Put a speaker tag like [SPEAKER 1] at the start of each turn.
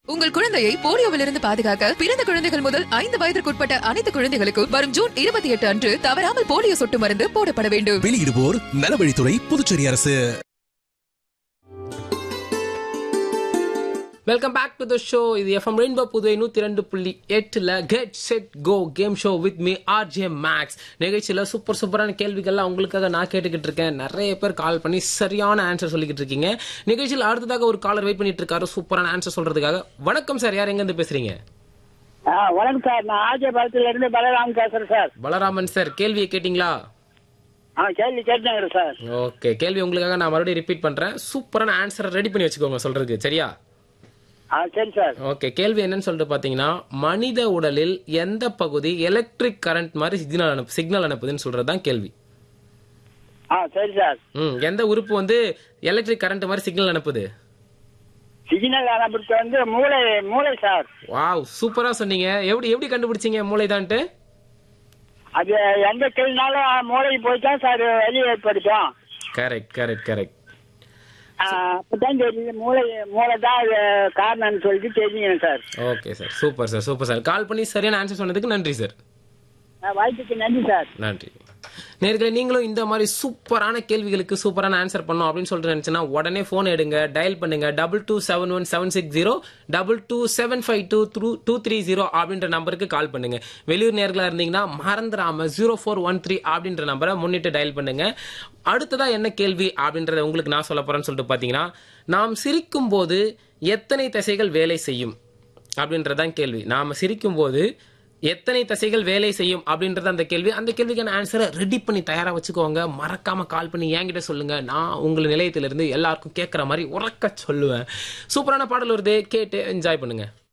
[SPEAKER 1] உங்கள் குழந்தையை போலியோவிலிருந்து பாதுகாக்க பிறந்த குழந்தைகள் முதல் ஐந்து வயதிற்குட்பட்ட அனைத்து குழந்தைகளுக்கும் வரும் ஜூன் இருபத்தி எட்டு அன்று தவறாமல் போலியோ சொட்டு மருந்து போடப்பட வேண்டும்
[SPEAKER 2] வெளியிடுவோர் நலவழித்துறை புதுச்சேரி அரசு
[SPEAKER 3] welcome back to the show இது எஃப்எம் ரெயின்போ புதுவை நூத்தி ரெண்டு புள்ளி எட்டுல get set go game show with me RJ Max நிகழ்ச்சியில சூப்பர் சூப்பரான கேள்விகள்லாம் உங்களுக்காக நான் கேட்டுக்கிட்டு இருக்கேன் நிறைய பேர் கால் பண்ணி சரியான ஆன்சர் சொல்லிக்கிட்டு இருக்கீங்க நிகழ்ச்சியில் அடுத்ததாக ஒரு காலர் வெயிட் பண்ணிட்டு இருக்காரு சூப்பரான ஆன்சர் சொல்றதுக்காக வணக்கம் சார் யார் எங்க இருந்து பேசுறீங்க
[SPEAKER 4] ஆ வணக்கம் சார் நான் ஆஜபாளத்துல இருந்து பலராம் பேசுறேன் சார்
[SPEAKER 3] பலராமன் சார் கேள்வியை கேட்டிங்களா
[SPEAKER 4] ஆ கேள்வி கேட்டேன் சார்
[SPEAKER 3] ஓகே கேள்வி உங்களுக்காக நான் மறுபடியும் ரிப்பீட் பண்றேன் சூப்பரான ஆன்சரை ரெடி பண்ணி வச்சுக்கோங்க சொல்றதுக்கு சரியா
[SPEAKER 4] ஆ சரி சார்
[SPEAKER 3] ஓகே கேள்வி என்னன்னு சொல்லிட்டு பாத்தீங்கன்னா மனித உடலில் எந்த பகுதி எலக்ட்ரிக் கரண்ட் மாதிரி சிக்னல் அனுப்பு சிக்னல் அனுப்புதுன்னு சொல்றது தான் கேள்வி
[SPEAKER 4] ஆ சரி சார்
[SPEAKER 3] ம் எந்த உறுப்பு வந்து எலக்ட்ரிக் கரண்ட் மாதிரி சிக்னல் அனுப்புது
[SPEAKER 4] சிக்னல் அனுப்பிட்டு வந்து மூளை மூளை சார்
[SPEAKER 3] வாவ் சூப்பரா சொன்னீங்க எப்படி எப்படி கண்டுபிடிச்சீங்க மூளைதான்ட்டு
[SPEAKER 4] அது எந்த கேள்வினாலும் மூளைக்கு போய் தான் சார் வழி ஏற்படுத்தும்
[SPEAKER 3] கரெக்ட் கரெக்ட் கரெக்ட்
[SPEAKER 4] ஆ, அப்பதான் தெரியுது மூளை மூளை தான் அது காரணம்னு சொல்லிட்டு தெரிஞ்சுக்கணும் sir
[SPEAKER 3] okay sir super sir super sir call பண்ணி சரியான ஆன்சர் சொன்னதுக்கு நன்றி சார்
[SPEAKER 4] ஆ, வாய்ப்புக்கு நன்றி சார்
[SPEAKER 3] நன்றி நேர்களை நீங்களும் இந்த மாதிரி சூப்பரான கேள்விகளுக்கு சூப்பரான ஆன்சர் பண்ணோம் அப்படின்னு சொல்லிட்டு நினைச்சுன்னா உடனே போன் எடுங்க டயல் பண்ணுங்க double two seven one seven six zero double two seven five two three two three zero அப்படின்ற நம்பருக்கு கால் பண்ணுங்க வெளியூர் நேர்களா இருந்தீங்கன்னா மறந்துடாம ஜீரோ ஃபோர் ஒன் த்ரீ அப்படின்ற நம்பரை முன்னிட்டு டயல் பண்ணுங்க அடுத்ததா என்ன கேள்வி அப்படின்றத உங்களுக்கு நான் சொல்ல போறேன்னு சொல்லிட்டு பாத்தீங்கன்னா நாம் சிரிக்கும் போது எத்தனை தசைகள் வேலை செய்யும் அப்படின்றதான் கேள்வி நாம சிரிக்கும் போது எத்தனை தசைகள் வேலை செய்யும் அப்படின்றது அந்த கேள்வி அந்த கேள்விக்கான ஆன்சரை ரெடி பண்ணி தயாரா வச்சுக்கோங்க மறக்காம கால் பண்ணி என்கிட்ட சொல்லுங்க நான் உங்கள் நிலையத்திலிருந்து எல்லாருக்கும் கேட்குற மாதிரி உறக்க சொல்லுவேன் சூப்பரான பாடல் வருது கேட்டு என்ஜாய் பண்ணுங்க